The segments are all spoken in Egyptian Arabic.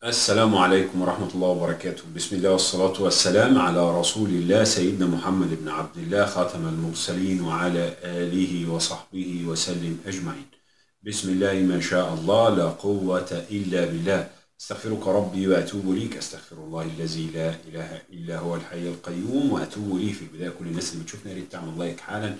السلام عليكم ورحمة الله وبركاته بسم الله والصلاة والسلام على رسول الله سيدنا محمد بن عبد الله خاتم المرسلين وعلى آله وصحبه وسلم أجمعين بسم الله ما شاء الله لا قوة إلا بالله استغفرك ربي وأتوب ليك أستغفر الله الذي لا إله إلا هو الحي القيوم وأتوب ليه في البداية كل الناس اللي بتشوفنا يا ريت تعمل لايك حالا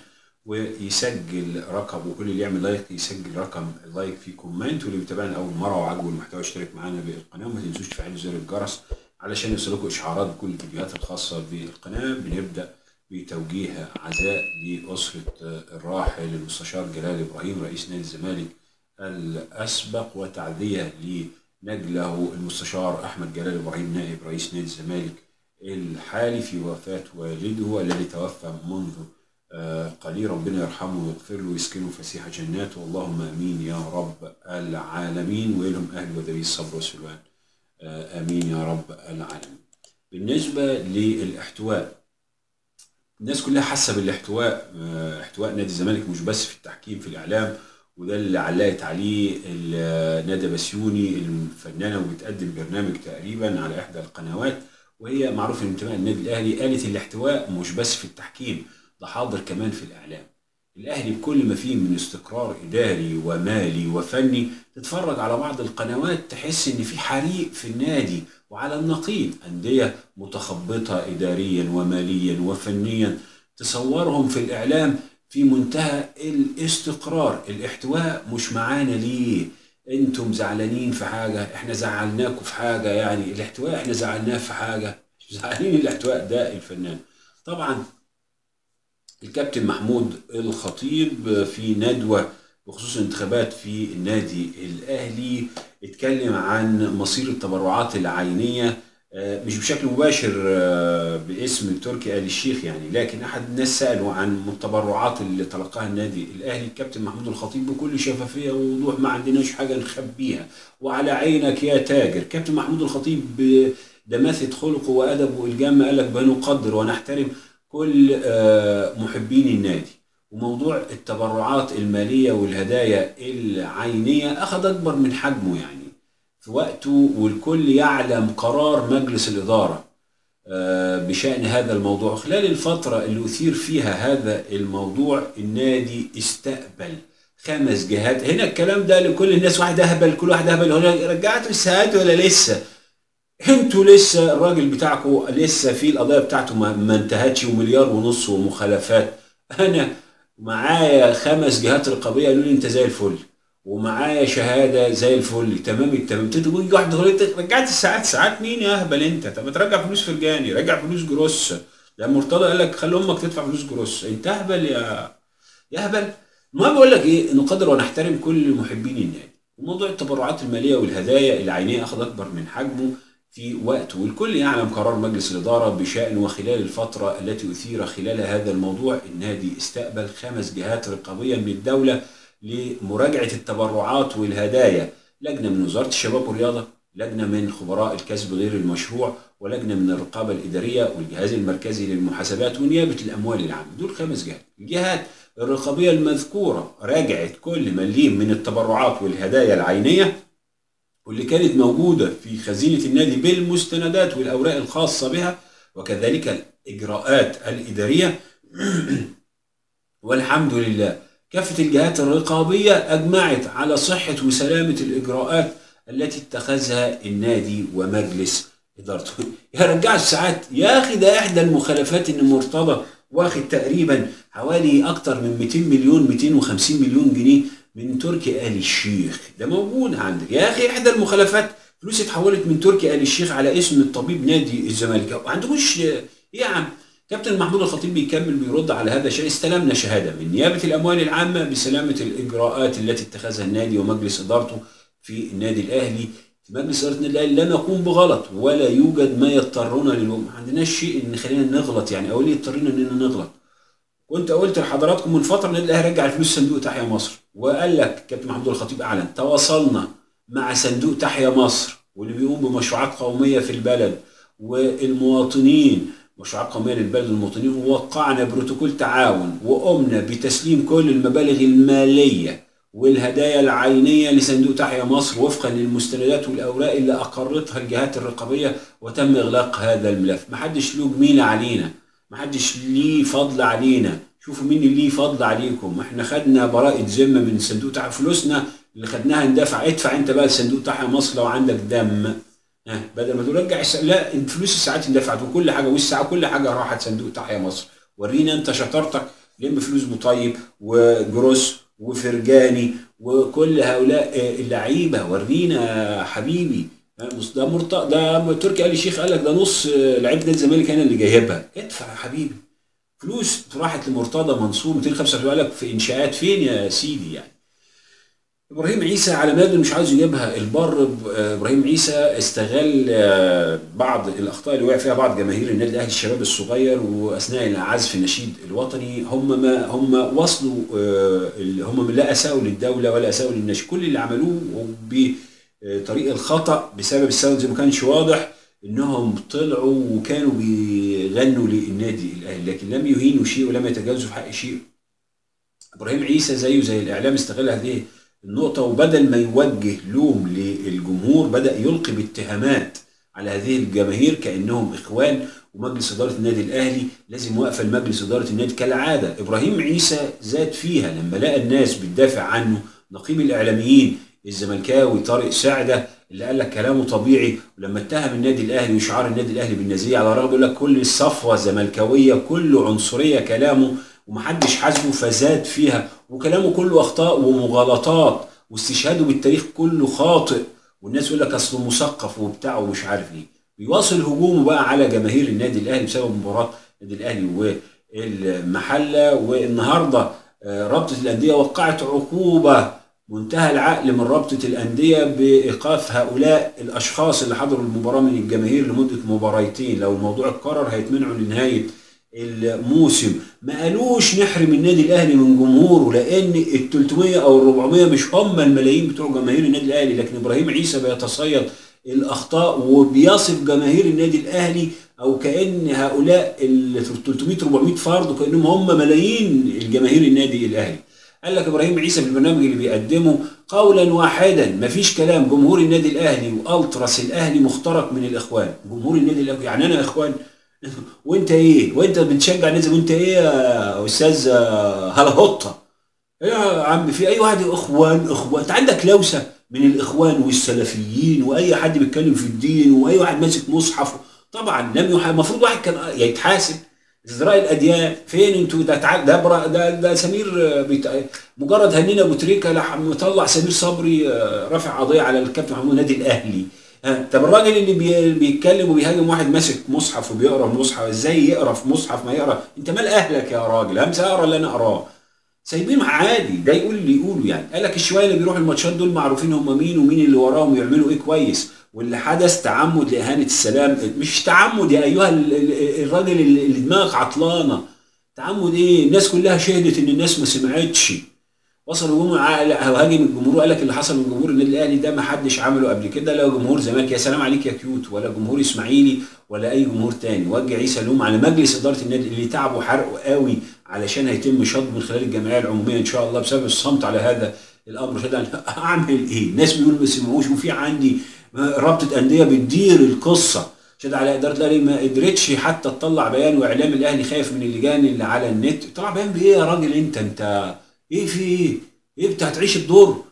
ويسجل رقم وكل اللي يعمل لايك يسجل رقم اللايك في كومنت واللي بيتابعنا اول مره وعجبه المحتوى يشترك معانا بالقناه وما تنسوش تفعلوا زر الجرس علشان يوصلكم اشعارات بكل الفيديوهات الخاصه بالقناه بنبدا بتوجيه عزاء لاسره الراحل المستشار جلال ابراهيم رئيس نادي الزمالك الاسبق وتعزيه لنجله المستشار احمد جلال ابراهيم نائب رئيس نادي الزمالك الحالي في وفاه والده الذي توفى منذ آه، قليل ربنا يرحمه ويغفر له ويسكنه فسيح جناته اللهم امين يا رب العالمين ويلهم اهل وذوي الصبر والسلوان آه، امين يا رب العالمين. بالنسبه للاحتواء الناس كلها حاسه بالاحتواء آه، احتواء نادي الزمالك مش بس في التحكيم في الاعلام وده اللي علقت عليه ال- ندى بسيوني الفنانه وبتقدم برنامج تقريبا على احدى القنوات وهي معروف ان انتماء النادي الاهلي قالت الاحتواء مش بس في التحكيم ده حاضر كمان في الاعلام الاهلي بكل ما فيه من استقرار اداري ومالي وفني تتفرج على بعض القنوات تحس ان في حريق في النادي وعلى النقيض انديه متخبطه اداريا وماليا وفنيا تصورهم في الاعلام في منتهى الاستقرار الاحتواء مش معانا ليه انتم زعلانين في حاجه احنا زعلناكم في حاجه يعني الاحتواء احنا زعلناه في حاجه مش زعلانين الاحتواء ده الفنان طبعا الكابتن محمود الخطيب في ندوة بخصوص الانتخابات في النادي الأهلي اتكلم عن مصير التبرعات العينية آه، مش بشكل مباشر آه، باسم تركي آل الشيخ يعني لكن أحد الناس سأله عن التبرعات اللي تلقاها النادي الأهلي الكابتن محمود الخطيب بكل شفافية ووضوح ما عندناش حاجة نخبيها وعلى عينك يا تاجر كابتن محمود الخطيب بدماثة خلقه وأدبه الجامة قال لك بنقدر ونحترم كل آه، محبين النادي وموضوع التبرعات المالية والهدايا العينية أخذ أكبر من حجمه يعني في وقته والكل يعلم قرار مجلس الإدارة آه، بشأن هذا الموضوع خلال الفترة اللي أثير فيها هذا الموضوع النادي استقبل خمس جهات هنا الكلام ده لكل الناس واحد أهبل كل واحد أهبل هنا رجعتوا الساعات ولا لسه انتوا لسه الراجل بتاعكم لسه في القضيه بتاعته ما, ما انتهتش ومليار ونص ومخالفات انا معايا خمس جهات رقابيه قالوا لي انت زي الفل ومعايا شهاده زي الفل تمام التمام تقول واحد يقول لي رجعت الساعات ساعات مين يا اهبل انت طب ما ترجع فلوس فرجاني رجع فلوس جروس ده مرتضى قال لك خلي امك تدفع فلوس جروس انت اهبل يا يا اهبل المهم بقول لك ايه نقدر ونحترم كل محبين النادي وموضوع التبرعات الماليه والهدايا العينيه اخذ اكبر من حجمه في وقت والكل يعلم قرار مجلس الإدارة بشأن وخلال الفترة التي أثير خلالها هذا الموضوع النادي استقبل خمس جهات رقابية من الدولة لمراجعة التبرعات والهدايا لجنة من وزارة الشباب والرياضة لجنة من خبراء الكسب غير المشروع ولجنة من الرقابة الإدارية والجهاز المركزي للمحاسبات ونيابة الأموال العامة دول خمس جهات الجهات الرقابية المذكورة راجعت كل مليم من التبرعات والهدايا العينية واللي كانت موجودة في خزينة النادي بالمستندات والأوراق الخاصة بها وكذلك الإجراءات الإدارية والحمد لله كافة الجهات الرقابية أجمعت على صحة وسلامة الإجراءات التي اتخذها النادي ومجلس إدارته يا رجع الساعات يا أخي ده إحدى المخالفات إن مرتضى واخد تقريبا حوالي أكتر من 200 مليون 250 مليون جنيه من تركي آل الشيخ ده موجود عندك يا أخي إحدى المخالفات فلوس اتحولت من تركي آل الشيخ على اسم الطبيب نادي الزمالك ما عندكوش إيه يا عم كابتن محمود الخطيب بيكمل بيرد على هذا الشيء استلمنا شهاده من نيابه الاموال العامه بسلامه الاجراءات التي اتخذها النادي ومجلس ادارته في النادي الاهلي في مجلس اداره النادي الاهلي لا نقوم بغلط ولا يوجد ما يضطرنا للوم ما عندناش شيء ان خلينا نغلط يعني او ليه يضطرنا اننا نغلط كنت قلت لحضراتكم من فتره النادي الاهلي رجع الفلوس صندوق تحيا مصر وقال لك كابتن محمود الخطيب اعلن تواصلنا مع صندوق تحيا مصر واللي بيقوم بمشروعات قوميه في البلد والمواطنين مشروعات قوميه للبلد والمواطنين ووقعنا بروتوكول تعاون وقمنا بتسليم كل المبالغ الماليه والهدايا العينية لصندوق تحيا مصر وفقا للمستندات والأوراق اللي أقرتها الجهات الرقابية وتم إغلاق هذا الملف محدش له جميلة علينا محدش ليه فضل علينا شوفوا مين اللي ليه فضل عليكم احنا خدنا براءة ذمة من صندوق تحيا فلوسنا اللي خدناها ندفع ادفع انت بقى لصندوق تحيا مصر لو عندك دم ها بدل ما ترجع الس... لا الفلوس الساعات اندفعت وكل حاجه والساعه كل حاجه راحت صندوق تحيا مصر ورينا انت شطارتك لم فلوس مطيب وجروس وفرجاني وكل هؤلاء اللعيبه ورينا حبيبي ده مرت... ده تركي آل الشيخ قال لك ده نص لعيبه نادي الزمالك انا اللي جايبها ادفع يا حبيبي فلوس راحت لمرتضى منصور 275 قال لك في انشاءات فين يا سيدي يعني ابراهيم عيسى على ماده مش عايز يجيبها البر ابراهيم عيسى استغل بعض الاخطاء اللي وقع فيها بعض جماهير النادي الاهلي الشباب الصغير واثناء عزف النشيد الوطني هم ما هم وصلوا هم لا اساءوا للدوله ولا اساءوا للنشيد كل اللي عملوه بطريق الخطا بسبب الساوند زي ما كانش واضح انهم طلعوا وكانوا بيغنوا للنادي الاهلي لكن لم يهينوا شيء ولم يتجاوزوا في حق شيء ابراهيم عيسى زيه زي الاعلام استغل هذه النقطة وبدل ما يوجه لوم للجمهور بدأ يلقي باتهامات على هذه الجماهير كأنهم إخوان ومجلس إدارة النادي الأهلي لازم واقفة لمجلس إدارة النادي كالعادة إبراهيم عيسى زاد فيها لما لقى الناس بتدافع عنه نقيب الإعلاميين الزملكاوي طارق سعدة اللي قال لك كلامه طبيعي ولما اتهم النادي الاهلي وشعار النادي الاهلي بالنازيه على الرغم يقول لك كل الصفوه زملكاويه كله عنصريه كلامه ومحدش حاسبه فزاد فيها وكلامه كله اخطاء ومغالطات واستشهاده بالتاريخ كله خاطئ والناس يقول لك اصله مثقف وبتاع ومش عارف ايه بيواصل هجومه بقى على جماهير النادي الاهلي بسبب مباراه النادي الاهلي والمحله والنهارده رابطه الانديه وقعت عقوبه منتهى العقل من رابطه الانديه بايقاف هؤلاء الاشخاص اللي حضروا المباراه من الجماهير لمده مباراتين لو الموضوع اتكرر هيتمنعوا لنهايه الموسم ما قالوش نحرم النادي الاهلي من جمهوره لان ال 300 او ال 400 مش هم الملايين بتوع جماهير النادي الاهلي لكن ابراهيم عيسى بيتصيد الاخطاء وبيصف جماهير النادي الاهلي او كان هؤلاء ال 300 400 فرد كانهم هم ملايين الجماهير النادي الاهلي قال لك ابراهيم عيسى في البرنامج اللي بيقدمه قولا واحدا مفيش كلام جمهور النادي الاهلي والتراس الاهلي مخترق من الاخوان جمهور النادي الاهلي يعني انا اخوان وانت ايه وانت بتشجع النادي وانت ايه يا استاذ هلاهطه ايه يا عم في اي واحد اخوان اخوان انت عندك لوسه من الاخوان والسلفيين واي حد بيتكلم في الدين واي واحد ماسك مصحف طبعا لم يح... المفروض واحد كان يتحاسب ازدراء الاديان فين انتوا ده تعال ده برا ده, ده سمير بيت... مجرد هنينا ابو تريكه لح مطلع سمير صبري رافع قضيه على الكابتن محمود النادي الاهلي طب الراجل اللي بي... بيتكلم وبيهاجم واحد ماسك مصحف وبيقرا مصحف ازاي يقرا في مصحف ما يقرا انت مال اهلك يا راجل همسى اقرا اللي انا اقراه سايبينه عادي ده يقول اللي يقوله يعني قال لك الشويه اللي بيروحوا الماتشات دول معروفين هم مين ومين اللي وراهم ويعملوا ايه كويس واللي حدث تعمد لاهانه السلام مش تعمد يا ايها الراجل اللي دماغك عطلانه تعمد ايه الناس كلها شهدت ان الناس ما سمعتش وصل هجوم هاجم الجمهور قال لك اللي حصل من جمهور النادي الاهلي ده ما حدش عمله قبل كده لا جمهور زمالك يا سلام عليك يا كيوت ولا جمهور اسماعيلي ولا اي جمهور تاني وجه عيسى لوم على مجلس اداره النادي اللي تعبوا حرقوا قوي علشان هيتم شطب من خلال الجمعيه العموميه ان شاء الله بسبب الصمت على هذا الامر شد اعمل ايه؟ الناس بيقولوا ما سمعوش وفي عندي رابطه انديه بتدير القصه شد على اداره الاهلي ما قدرتش حتى تطلع بيان واعلام الاهلي خايف من اللجان اللي على النت طلع بيان بايه يا راجل انت انت ايه في ايه؟ ايه انت هتعيش الدور؟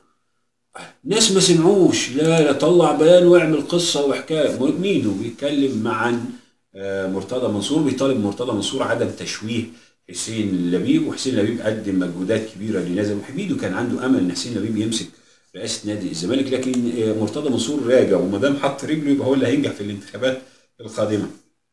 ناس ما سمعوش لا لا طلع بيان واعمل قصه وحكايه ميدو بيتكلم عن مرتضى منصور بيطالب مرتضى منصور عدم تشويه حسين لبيب وحسين لبيب قدم مجهودات كبيره لنازل وحبيبه كان عنده امل ان حسين لبيب يمسك رئاسه نادي الزمالك لكن مرتضى منصور راجع وما دام حط رجله يبقى هو اللي هينجح في الانتخابات القادمه.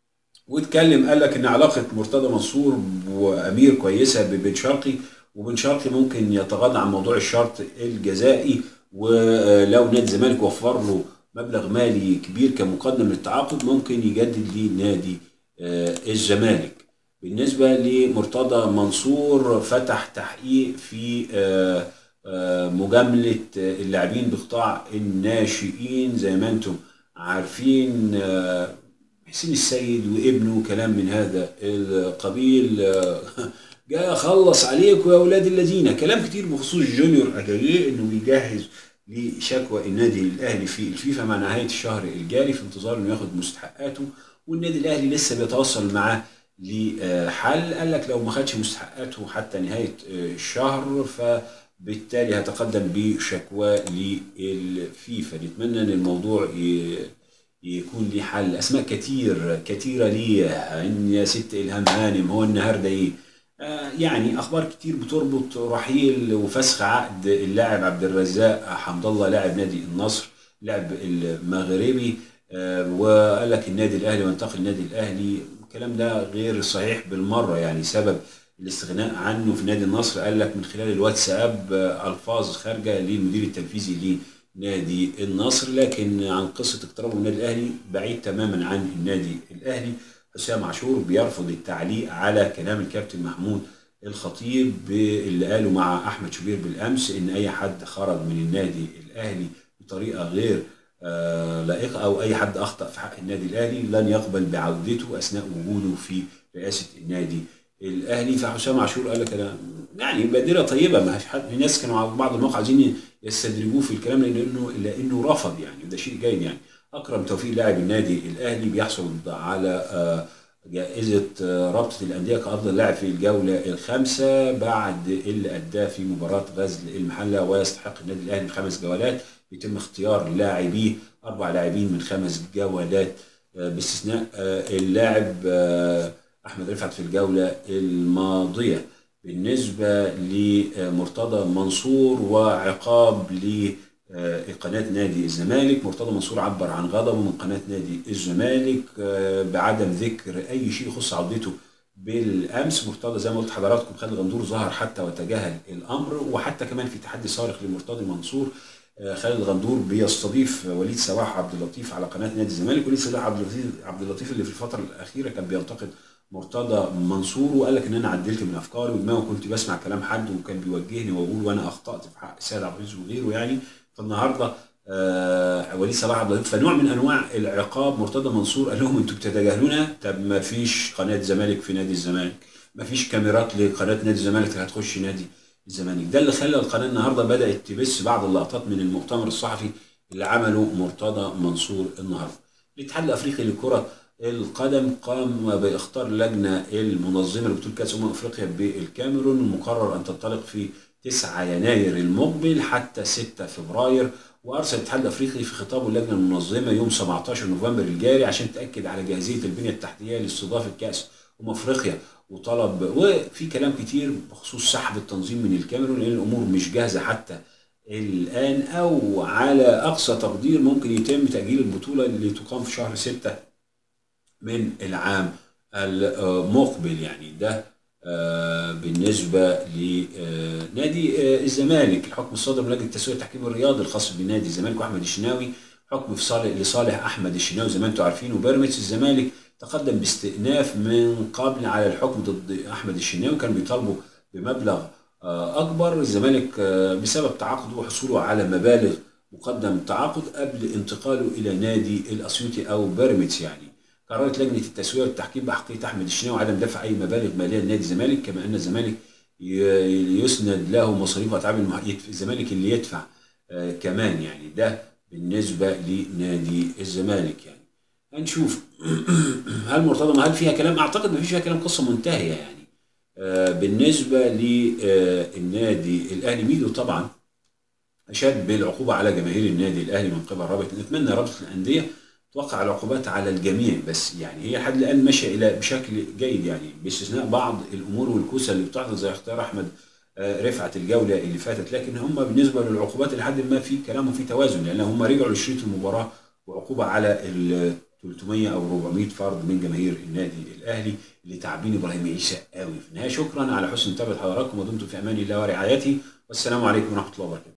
واتكلم قال لك ان علاقه مرتضى منصور وامير كويسه ببن شرقي وبن شرقي ممكن يتغاضى عن موضوع الشرط الجزائي ولو نادي الزمالك وفر له مبلغ مالي كبير كمقدم للتعاقد ممكن يجدد لنادي الزمالك. بالنسبة لمرتضى منصور فتح تحقيق في مجاملة اللاعبين بقطاع الناشئين زي ما انتم عارفين حسين السيد وابنه كلام من هذا القبيل جاي اخلص عليكم يا اولاد الذين كلام كتير بخصوص جونيور اجاييه انه بيجهز لشكوى النادي الاهلي في الفيفا مع نهايه الشهر الجاري في انتظار انه ياخد مستحقاته والنادي الاهلي لسه بيتواصل معاه لحل قال لك لو ما خدش مستحقاته حتى نهايه الشهر فبالتالي هتقدم بشكوى للفيفا نتمنى ان الموضوع ي- يكون ليه حل اسماء كتير كتيره ليه ان يا ست الهام هانم هو النهارده ايه آه، يعني اخبار كتير بتربط رحيل وفسخ عقد اللاعب عبد الرزاق حمد الله لاعب نادي النصر لاعب المغربي آه، وقال لك النادي الاهلي وانتقل النادي الاهلي الكلام ده غير صحيح بالمره يعني سبب الاستغناء عنه في نادي النصر قال لك من خلال الواتساب آه، الفاظ خارجه للمدير التنفيذي لنادي النصر لكن عن قصه اقترابه من النادي الاهلي بعيد تماما عن النادي الاهلي حسام عاشور بيرفض التعليق على كلام الكابتن محمود الخطيب اللي قاله مع احمد شوبير بالامس ان اي حد خرج من النادي الاهلي بطريقه غير آه، لائقه او اي حد اخطا في حق النادي الاهلي لن يقبل بعودته اثناء وجوده في رئاسه النادي الاهلي فحسام عاشور قال لك انا يعني بادره طيبه ما فيش حد في ناس كانوا على بعض المواقع عايزين يستدرجوه في الكلام لانه لانه رفض يعني وده شيء جيد يعني اكرم توفيق لاعب النادي الاهلي بيحصل على آه، جائزة آه، رابطة الأندية كأفضل لاعب في الجولة الخامسة بعد اللي أداه في مباراة غزل المحلة ويستحق النادي الأهلي من خمس جولات بيتم اختيار لاعبيه أربع لاعبين من خمس جولات آه، باستثناء آه، اللاعب آه، أحمد رفعت في الجولة الماضية بالنسبة لمرتضى منصور وعقاب ل آه، قناة نادي الزمالك مرتضى منصور عبر عن غضبه من قناة نادي الزمالك آه، بعدم ذكر أي شيء يخص عودته بالأمس مرتضى زي ما قلت حضراتكم خالد غندور ظهر حتى وتجاهل الأمر وحتى كمان في تحدي صارخ لمرتضى منصور آه، خالد غندور بيستضيف وليد صلاح عبد اللطيف على قناة نادي الزمالك وليد صلاح عبد اللطيف عبد اللطيف اللي في الفترة الأخيرة كان بينتقد مرتضى منصور وقال لك ان انا عدلت من افكاري ودماغي كنت بسمع كلام حد وكان بيوجهني واقول وانا اخطات في حق السيد عبد العزيز وغيره يعني فالنهارده آه وليد صلاح عبد اللطيف فنوع من انواع العقاب مرتضى منصور قال لهم انتوا بتتجاهلونا طب ما فيش قناه زمالك في نادي الزمالك ما فيش كاميرات لقناه نادي الزمالك اللي هتخش نادي الزمالك ده اللي خلى القناه النهارده بدات تبث بعض اللقطات من المؤتمر الصحفي اللي عمله مرتضى منصور النهارده الاتحاد الافريقي لكره القدم قام باختار اللجنه المنظمه لبطوله كاس امم افريقيا بالكاميرون المقرر ان تنطلق في 9 يناير المقبل حتى 6 فبراير وارسل الاتحاد الافريقي في خطابه اللجنه المنظمه يوم 17 نوفمبر الجاري عشان تاكد على جاهزيه البنيه التحتيه لاستضافه كاس امم افريقيا وطلب وفي كلام كتير بخصوص سحب التنظيم من الكاميرون لان الامور مش جاهزه حتى الان او على اقصى تقدير ممكن يتم تاجيل البطوله اللي تقام في شهر 6 من العام المقبل يعني ده آه، بالنسبة لنادي آه، الزمالك الحكم الصادر من لجنة التسوية التحكيم الرياضي الخاص بنادي الزمالك وأحمد الشناوي حكم في صالح لصالح أحمد الشناوي زي ما أنتم عارفين وبيراميدز الزمالك تقدم باستئناف من قبل على الحكم ضد أحمد الشناوي كانوا بيطالبوا بمبلغ آه، أكبر الزمالك آه، بسبب تعاقده وحصوله على مبالغ مقدم تعاقد قبل انتقاله إلى نادي الأسيوطي أو بيراميدز يعني قررت لجنه التسويه والتحكيم بحقيه احمد الشناوي عدم دفع اي مبالغ ماليه لنادي الزمالك كما ان الزمالك ي- يسند له مصاريف واتعاب المح- يدفع- الزمالك اللي يدفع آه كمان يعني ده بالنسبه لنادي الزمالك يعني هنشوف هل مرتضى هل فيها كلام اعتقد ما فيش فيها كلام قصه منتهيه يعني آه بالنسبه للنادي الاهلي ميدو طبعا اشاد بالعقوبه على جماهير النادي الاهلي من قبل رابطه نتمنى رابطه الانديه توقع العقوبات على الجميع بس يعني هي لحد الان ماشيه الى بشكل جيد يعني باستثناء بعض الامور والكوسه اللي بتحدث زي اختيار احمد آه، رفعت الجوله اللي فاتت لكن هم بالنسبه للعقوبات لحد ما في كلام وفي توازن لان هم رجعوا لشريط المباراه وعقوبه على ال 300 او 400 فرد من جماهير النادي الاهلي اللي تعبين ابراهيم عيسى قوي في النهايه شكرا على حسن متابعه حضراتكم ودمتم في امان الله ورعايته والسلام عليكم ورحمه الله وبركاته